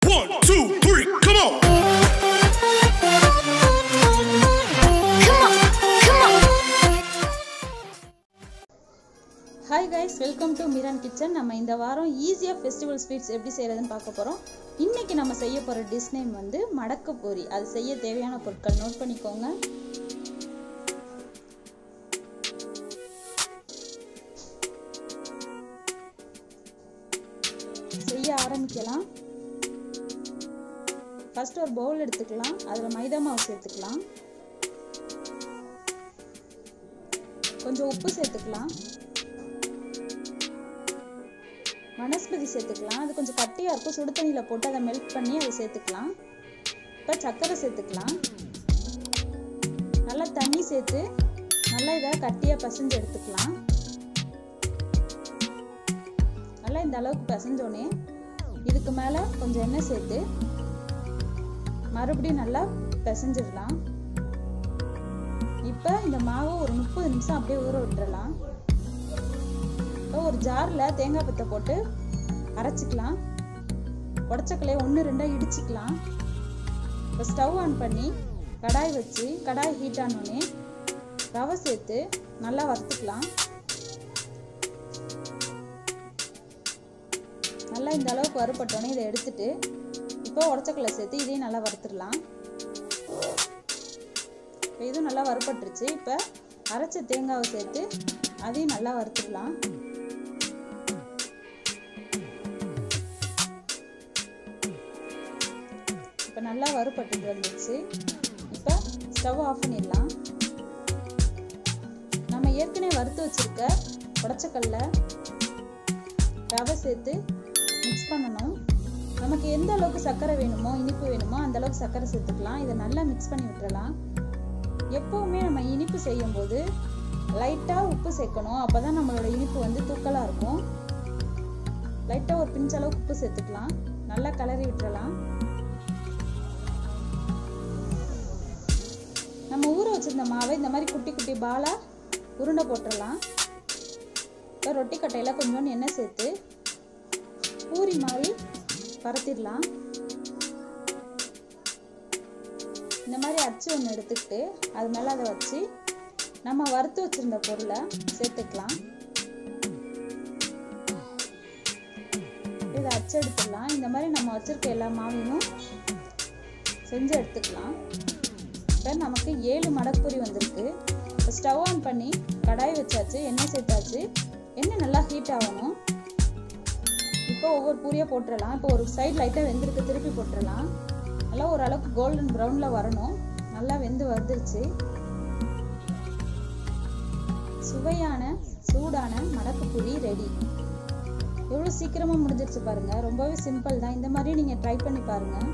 One, two, three, come on. Come on, come on. Hi guys welcome to Miran kitchen நம்ம இந்த வாரம் ஈஸியாக festival sweets எப்படி செய்கிறதுன்னு பார்க்க போகிறோம் இன்றைக்கி நம்ம செய்ய போகிற டிஷ் நேம் வந்து மடக்கு பொரி அது செய்ய தேவையான பொருட்கள் நோட் பண்ணிக்கோங்க செய்ய ஆரம்பிக்கலாம் ஃபர்ஸ்ட் ஒரு பவுல் எடுத்துக்கலாம் அதில் மைதா மாவு சேர்த்துக்கலாம் கொஞ்சம் உப்பு சேர்த்துக்கலாம் வனஸ்பதி சேர்த்துக்கலாம் அது கொஞ்சம் கட்டியாக இருக்கும் சுடு தண்ணியில் போட்டு அதை மெல்ட் பண்ணி அதை சேர்த்துக்கலாம் இப்போ சர்க்கரை சேர்த்துக்கலாம் நல்லா தண்ணி சேர்த்து நல்லா இதை கட்டியாக பிசைஞ்சு எடுத்துக்கலாம் நல்லா இந்த அளவுக்கு பிசைஞ்சோடனே இதுக்கு மேலே கொஞ்சம் எண்ணெய் சேர்த்து மறுபடியும் நல்லா பிசைஞ்சிடலாம் இப்போ இந்த மாவை ஒரு முப்பது நிமிஷம் அப்படியே ஊற விட்டுறலாம் இப்போ ஒரு ஜாரில் தேங்காய் பத்தை போட்டு அரைச்சிக்கலாம் உடச்சக்கலையை ஒன்று ரெண்டாக இடிச்சிக்கலாம் இப்போ ஸ்டவ் ஆன் பண்ணி கடாய் வச்சு கடாய் ஹீட் ஆனோடனே ரவை சேர்த்து நல்லா வறுத்துக்கலாம் நல்லா இந்த அளவுக்கு வறுப்பட்டோன்னே இதை எடுத்துட்டு இப்போ உடச்சக்கலை சேர்த்து இதையும் நல்லா வறுத்துடலாம் இப்போ இதுவும் நல்லா வறுப்பட்டுருச்சு இப்போ அரைச்ச தேங்காவை சேர்த்து அதையும் நல்லா வறுத்துடலாம் இப்போ நல்லா வறுப்பட்டு வந்துடுச்சு இப்போ ஸ்டவ் ஆஃப் பண்ணிடலாம் நம்ம ஏற்கனவே வறுத்து வச்சிருக்க உடச்சக்கல்ல ரவை சேர்த்து மிக்ஸ் பண்ணணும் நமக்கு எந்த அளவுக்கு சர்க்கரை வேணுமோ இனிப்பு வேணுமோ அந்த அளவுக்கு சர்க்கரை சேர்த்துக்கலாம் இதை நல்லா மிக்ஸ் பண்ணி விட்டுறலாம் எப்போவுமே நம்ம இனிப்பு செய்யும்போது லைட்டாக உப்பு சேர்க்கணும் அப்போ தான் நம்மளோட இனிப்பு வந்து தூக்கலாக இருக்கும் லைட்டாக ஒரு பிஞ்ச் அளவுக்கு உப்பு சேர்த்துக்கலாம் நல்லா கிளறி விட்டுறலாம் நம்ம ஊற வச்சிருந்த மாவை இந்த மாதிரி குட்டி குட்டி பாலா உருண்டை போட்டுடலாம் இப்போ ரொட்டி கட்டையில் கொஞ்சோண்டு எண்ணெய் சேர்த்து பூரி மாதிரி பரத்திடலாம் இந்த மாதிரி அச்சு ஒன்று எடுத்துக்கிட்டு அது மேலே அதை வச்சு நம்ம வறுத்து வச்சிருந்த பொருளை சேர்த்துக்கலாம் இதை அச்சு எடுத்துடலாம் இந்த மாதிரி நம்ம வச்சிருக்க எல்லா மாவையும் செஞ்சு எடுத்துக்கலாம் இப்போ நமக்கு ஏழு மடப்பொரி வந்திருக்கு இப்போ ஸ்டவ் ஆன் பண்ணி கடாய் வச்சாச்சு எண்ணெய் சேர்த்தாச்சு எண்ணெய் நல்லா ஹீட் ஆகணும் இப்போ ஒவ்வொரு பூரியாக போட்டுடலாம் இப்போ ஒரு சைடு லைட்டாக வெந்திருக்கு திருப்பி போட்டுடலாம் நல்லா ஓரளவுக்கு கோல்டன் ப்ரௌனில் வரணும் நல்லா வெந்து வந்துருச்சு சுவையான சூடான மடக்கு பூரி ரெடி எவ்வளோ சீக்கிரமாக முடிஞ்சிருச்சு பாருங்க ரொம்பவே சிம்பிள் தான் இந்த மாதிரி நீங்கள் ட்ரை பண்ணி பாருங்கள்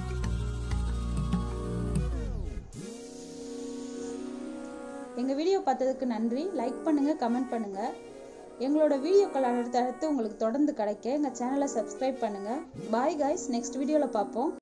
எங்கள் வீடியோ பார்த்ததுக்கு நன்றி லைக் பண்ணுங்கள் கமெண்ட் பண்ணுங்கள் எங்களோட வீடியோக்கள் அடுத்தடுத்து உங்களுக்கு தொடர்ந்து கிடைக்க எங்கள் சேனலை சப்ஸ்கிரைப் பண்ணுங்கள் பாய் காய்ஸ் நெக்ஸ்ட் வீடியோவில் பார்ப்போம்